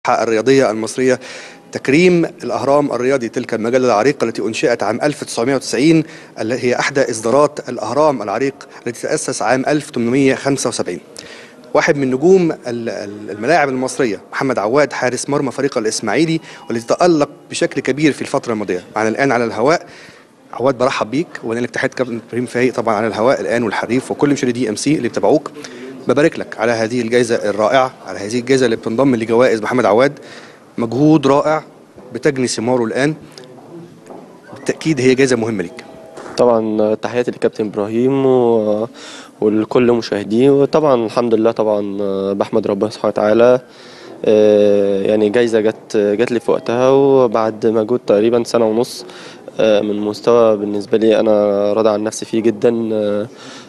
الساحة الرياضية المصرية تكريم الأهرام الرياضي تلك المجلة العريقة التي أنشئت عام 1990 التي هي أحدى إصدارات الأهرام العريق التي تأسس عام 1875 واحد من نجوم ال- ال- الملاعب المصرية محمد عواد حارس مرمى فريق الإسماعيلي والذي تألق بشكل كبير في الفترة الماضية معنا الآن على الهواء عواد برحب بيك وانا لك تحيه كابتن ابراهيم فايق طبعا على الهواء الان والحريف وكل مشاهدي دي ام سي اللي بتابعوك ببارك لك على هذه الجائزه الرائعه على هذه الجائزه اللي بتنضم لجوائز محمد عواد مجهود رائع بتجني ثماره الان بالتاكيد هي جائزه مهمه ليك طبعا تحياتي للكابتن ابراهيم و... ولكل مشاهديه وطبعا الحمد لله طبعا بحمد ربنا سبحانه وتعالى آه، يعني جايزه جت جت لي في وقتها وبعد مجهود تقريبا سنه ونص آه، من مستوى بالنسبه لي انا راضي عن نفسي فيه جدا آه،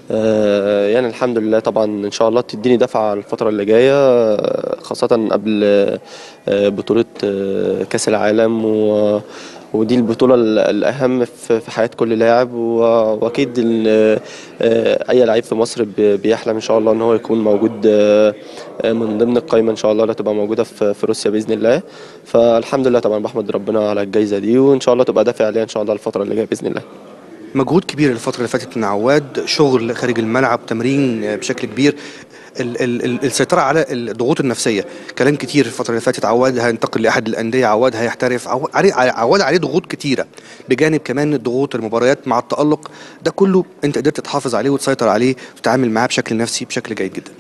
آه، يعني الحمد لله طبعا ان شاء الله تديني دفعه الفتره اللي جايه آه، خاصه قبل آه، بطوله آه، كاس العالم و ودي البطولة ال- الأهم في في حياة كل لاعب و- وأكيد ال- آه، أي لعيب في مصر بي- بيحلم إن شاء الله إن هو يكون موجود آه، آه، من ضمن القائمة إن شاء الله اللي هتبقى موجودة في في روسيا بإذن الله فالحمد لله طبعا بحمد ربنا على الجايزة دي وإن شاء الله تبقى دافع عليها إن شاء الله الفترة اللي جاية بإذن الله مجهود كبير الفتره اللي فاتت من عواد شغل خارج الملعب تمرين بشكل كبير ال- ال- ال- السيطره على الضغوط النفسيه كلام كتير الفتره اللي فاتت عواد هينتقل لاحد الانديه عواد هيحترف عواد عليه عواد عليه ضغوط كتيره بجانب كمان ضغوط المباريات مع التالق ده كله انت قدرت تحافظ عليه وتسيطر عليه وتتعامل معاه بشكل نفسي بشكل جيد جدا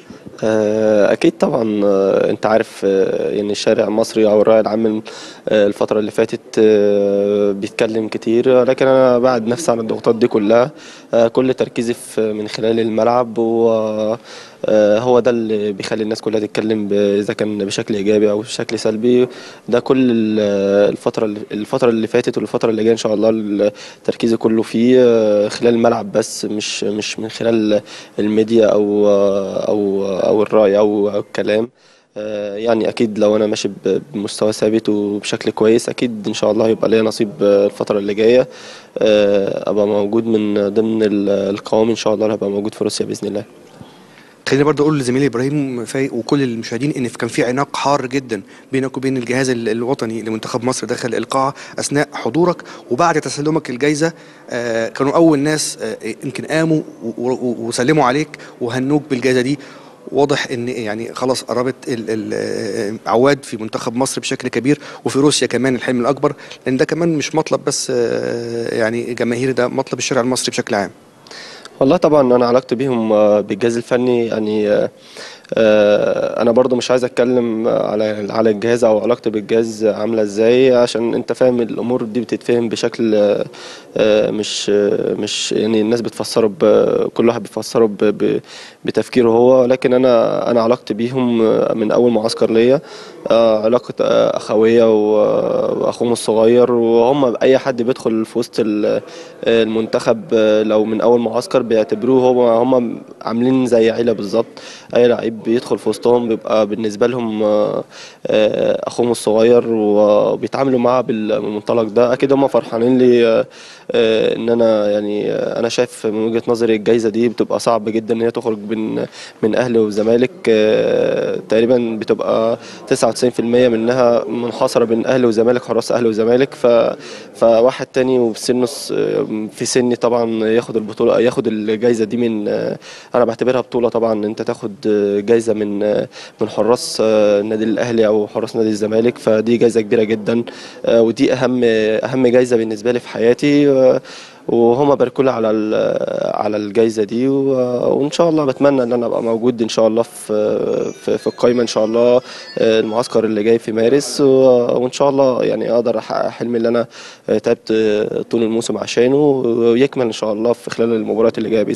آه، أكيد طبعا آه، أنت عارف آه، يعني الشارع المصري أو الرأي العام آه، الفترة اللي فاتت آه، بيتكلم كتير لكن أنا بعد نفسي عن الضغوطات دي كلها آه، كل تركيزي في من خلال الملعب و آه، هو ده اللي بيخلي الناس كلها تتكلم ب- إذا كان بشكل إيجابي أو بشكل سلبي ده كل ال- الفترة اللي- الفترة اللي فاتت والفترة اللي جاية إن شاء الله تركيزي كله فيه آه، خلال الملعب بس مش مش من خلال الميديا أو أو أو الرأي أو أو الكلام آه، يعني اكيد لو انا ماشي ب- بمستوى ثابت وبشكل كويس اكيد ان شاء الله هيبقى ليا نصيب آه، الفتره اللي جايه آه، ابقى موجود من ضمن ال- القوام ان شاء الله اللي هبقى موجود في روسيا باذن الله خليني برضه اقول لزميلي ابراهيم فايق وكل المشاهدين ان كان في عناق حار جدا بينك وبين الجهاز ال- الوطني لمنتخب مصر داخل القاعه اثناء حضورك وبعد تسلمك الجائزه آه، كانوا اول ناس آه، يمكن قاموا و- و- وسلموا عليك وهنوك بالجائزه دي واضح ان يعني خلاص قربت ال- ال- آه، عواد في منتخب مصر بشكل كبير وفي روسيا كمان الحلم الاكبر لان ده كمان مش مطلب بس آه، يعني جماهيري ده مطلب الشارع المصري بشكل عام والله طبعا انا علاقتي بيهم آه، بالجهاز الفني يعني آه، آه، انا برضو مش عايز اتكلم على على الجهاز او علاقتي بالجهاز عامله ازاي عشان انت فاهم الامور دي بتتفهم بشكل آه، آه، مش آه، مش يعني الناس بتفسره ب- كل واحد بيفسره ب- ب- بتفكيره هو لكن انا انا علاقتي بيهم آه، من اول معسكر ليا آه، علاقه آه، اخويه و- واخوهم الصغير وهم اي حد بيدخل في وسط ال- المنتخب آه، لو من اول معسكر بيعتبروه هو هم عاملين زي عيله بالظبط اي لعيب بيدخل في وسطهم بيبقى بالنسبه لهم آه، آه، اخوهم الصغير وبيتعاملوا معاه بالمنطلق ده اكيد هم فرحانين لي آه، آه، ان انا يعني آه، انا شايف من وجهه نظري الجائزه دي بتبقى صعب جدا ان هي تخرج من من اهلي وزمالك آه، تقريبا بتبقى 99% منها منحصره بين اهلي وزمالك حراس اهلي وزمالك ف فواحد تاني وفي سنه س- في سني طبعا ياخد البطوله ياخد الجائزه دي من انا بعتبرها بطوله طبعا انت تاخد جائزه من من حراس النادي الاهلي او حراس نادي الزمالك فدي جائزه كبيره جدا ودي اهم اهم جائزه بالنسبه لي في حياتي وهم باركوا لي على ال- على الجائزه دي و- وان شاء الله بتمنى ان انا ابقى موجود ان شاء الله في في, في القائمه ان شاء الله المعسكر اللي جاي في مارس و- وان شاء الله يعني اقدر احقق حلمي اللي انا تعبت طول الموسم عشانه ويكمل ان شاء الله في خلال المباريات اللي جايه بإذن